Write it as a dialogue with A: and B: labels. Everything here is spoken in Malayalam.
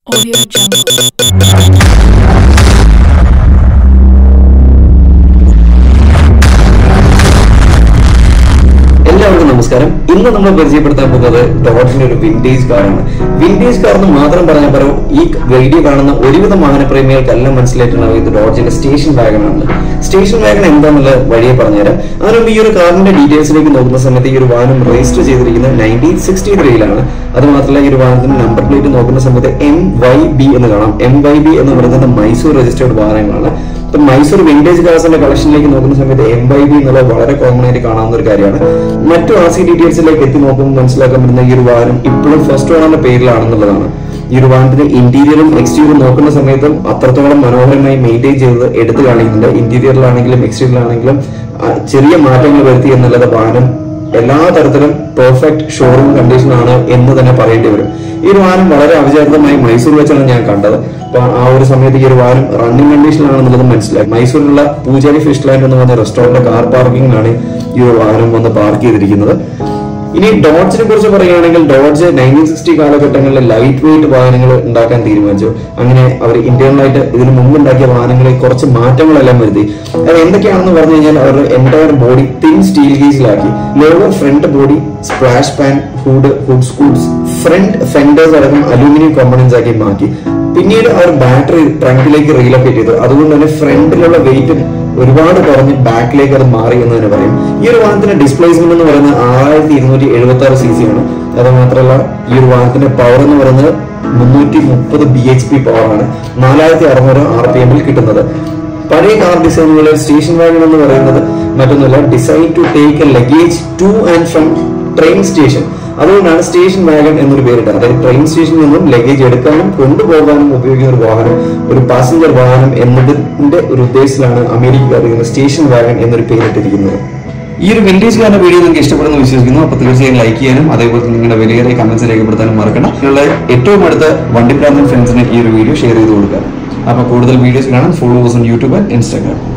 A: Audio Jungle.
B: എല്ലാവർക്കും നമസ്കാരം ഇന്ന് നമ്മൾ പരിചയപ്പെടുത്താൻ പോകുന്നത് ഡോട്ടിന്റെ ഒരു വിന്റേജ് കാറാണ് വിന്റേജ് കാർ എന്ന് മാത്രം പറഞ്ഞ പറയും ഈ വീഡിയോ കാണുന്ന ഒരുവിധ വാഹനപ്രേമികൾക്കെല്ലാം മനസ്സിലായിട്ടുണ്ടാവും ഇത് ഡോട്ടിന്റെ സ്റ്റേഷൻ വാഗൺ ആണ് സ്റ്റേഷൻ വാഗൺ എന്താണെന്നുള്ള വഴിയെ പറഞ്ഞുതരാം അതിനുമുമ്പ് ഈ ഒരു കാറിന്റെ ഡീറ്റെയിൽസിലേക്ക് നോക്കുന്ന സമയത്ത് ഈ ഒരു വാഹനം രജിസ്റ്റർ ചെയ്തിരിക്കുന്നത് നയൻറ്റീൻ സിക്സ്റ്റി ത്രീയിലാണ് അത് മാത്രമല്ല ഈ ഒരു വാഹനത്തിന്റെ നമ്പർ പ്ലേറ്റ് നോക്കുന്ന സമയത്ത് എം വൈ ബി എന്ന് കാണാം എം വൈ ബി എന്ന് പറയുന്നത് മൈസൂർ രജിസ്റ്റേർഡ് വാഹനങ്ങളാണ് ഇപ്പൊ മൈസൂർ വിന്റേജ് കാർസിന്റെ കളക്ഷനിലേക്ക് നോക്കുന്ന സമയത്ത് എം വൈ ബി എന്നുള്ളത് വളരെ കോമൺ ആയിട്ട് കാണാവുന്ന ഒരു കാര്യമാണ് മറ്റു ആർ സി ഡീറ്റെയിൽസിലേക്ക് എത്തി നോക്കുമ്പോൾ മനസ്സിലാക്കാൻ പറ്റുന്ന ഈ ഒരു വാഹനം ഇപ്പോഴും ഫസ്റ്റ് ഓണറിന്റെ പേരിലാണെന്നുള്ളതാണ് ഈ ഒരു വാഹനത്തിന്റെ ഇന്റീരിയറും എക്സ്റ്റീരിയറും നോക്കുന്ന സമയത്തും അത്രത്തോളം മനോഹരമായി മെയിൻറ്റെയിൻ ചെയ്ത് എടുത്തു കാണിക്കുന്നുണ്ട് ഇന്റീരിയറിലാണെങ്കിലും എക്സ്റ്റീരിയറിലാണെങ്കിലും ആ, ചെറിയ മാറ്റങ്ങൾ വരുത്തി എന്നുള്ളത് വാഹനം എല്ലാ തരത്തിലും പെർഫെക്റ്റ് ഷോറൂം കണ്ടീഷൻ ആണ് എന്ന് തന്നെ പറയേണ്ടി വരും ഈ ഒരു വാഹനം വളരെ അവിചാരിതമായി മൈസൂർ വെച്ചാണ് ഞാൻ കണ്ടത് അപ്പൊ ആ ഒരു സമയത്ത് ഈ ഒരു വാഹനം റണ്ണിംഗ് കണ്ടീഷനിലാണെന്നുള്ളത് മനസ്സിലായി മൈസൂരിലുള്ള പൂജാരി ഫിഷ് ലാൻഡ് എന്ന് പറഞ്ഞ റെസ്റ്റോറന്റ് കാർ പാർക്കിംഗിലാണ് ഈ ഒരു വാഹനം വന്ന് പാർക്ക് ചെയ്തിരിക്കുന്നത് ഇനി ഡോഡ്ജിനെ കുറിച്ച് പറയുകയാണെങ്കിൽ ഡോഡ്ജ് നയൻറ്റീൻ സിക്സ്റ്റി കാലഘട്ടങ്ങളിൽ ലൈറ്റ് വെയിറ്റ് വാഹനങ്ങൾ ഉണ്ടാക്കാൻ തീരുമാനിച്ചു അങ്ങനെ അവർ ഇന്റേണലായിട്ട് ഇതിനു മുമ്പ് ഉണ്ടാക്കിയ വാഹനങ്ങളിൽ കുറച്ച് മാറ്റങ്ങളെല്ലാം വരുത്തി അത് എന്തൊക്കെയാണെന്ന് പറഞ്ഞു കഴിഞ്ഞാൽ അവരുടെ എൻറ്റയർ ബോഡി തിൻ സ്റ്റീൽ ഗേജിലാക്കി lower front body splash pan hood hood scoops front fenders അടക്കം അലൂമിനിയം കോമ്പണൻസ് ആക്കി മാറ്റി പിന്നീട് അവർ ബാറ്ററി ട്രങ്കിലേക്ക് റീലൊക്കേറ്റ് ചെയ്തു അതുകൊണ്ട് തന്നെ ഫ്രണ്ടിലുള്ള വെയിറ്റ് ഒരുപാട് കുറഞ്ഞ് ബാക്കിലേക്ക് അത് മാറി എന്ന് തന്നെ പറയും ഈ ഒരു വാഹനത്തിന്റെ ഡിസ്പ്ലേസ്മെന്റ് എന്ന് പറയുന്നത് ആറായിരത്തി ഇരുന്നൂറ്റി എഴുപത്തി ആറ് സി സി ആണ് അത് മാത്രമല്ല ഈ ഒരു വാഹനത്തിന്റെ പവർ എന്ന് പറയുന്നത് മുന്നൂറ്റി മുപ്പത് ബി എച്ച് പി പവർ ആണ് നാലായിരത്തി അറുന്നൂറ് ആർ പി എമ്മിൽ കിട്ടുന്നത് പഴയ കാർ ഡിസൈനുകളിൽ സ്റ്റേഷൻ വാഗൺ എന്ന് പറയുന്നത് മറ്റൊന്നുമല്ല design to take a luggage to and from train station അതുകൊണ്ടാണ് സ്റ്റേഷൻ വാഗൺ എന്നൊരു പേരിട്ടത് അതായത് ട്രെയിൻ സ്റ്റേഷനിൽ നിന്നും ലഗേജ് എടുക്കാനും കൊണ്ടുപോകാനും ഉപയോഗിക്കുന്ന ഒരു വാഹനം ഒരു പാസഞ്ചർ വാഹനം എന്നതിന്റെ ഒരു ഉദ്ദേശത്തിലാണ് അമേരിക്ക അറിയുന്ന സ്റ്റേഷൻ വാഗൺ എന്നൊരു പേരിട്ടിരിക്കുന്നത് ഈ ഒരു വിന്റേജ് കാറിന്റെ വീഡിയോ നിങ്ങൾക്ക് ഇഷ്ടപ്പെടുന്നു വിശ്വസിക്കുന്നു അപ്പോൾ തീർച്ചയായും ലൈക്ക് ചെയ്യാനും അതേപോലെ തന്നെ നിങ്ങളുടെ വിലയേറിയ കമന്റ്സ് രേഖപ്പെടുത്താനും മറക്കണം നിങ്ങളുടെ ഏറ്റവും അടുത്ത വണ്ടിപ്രാന്തൻ ഫ്രണ്ട്സിന് ഈ ഒരു വീഡിയോ ഷെയർ ചെയ്ത് കൊടുക്കുക അപ്പോൾ കൂടുതൽ വീഡിയോസ് കാണാൻ followers on YouTube and Instagram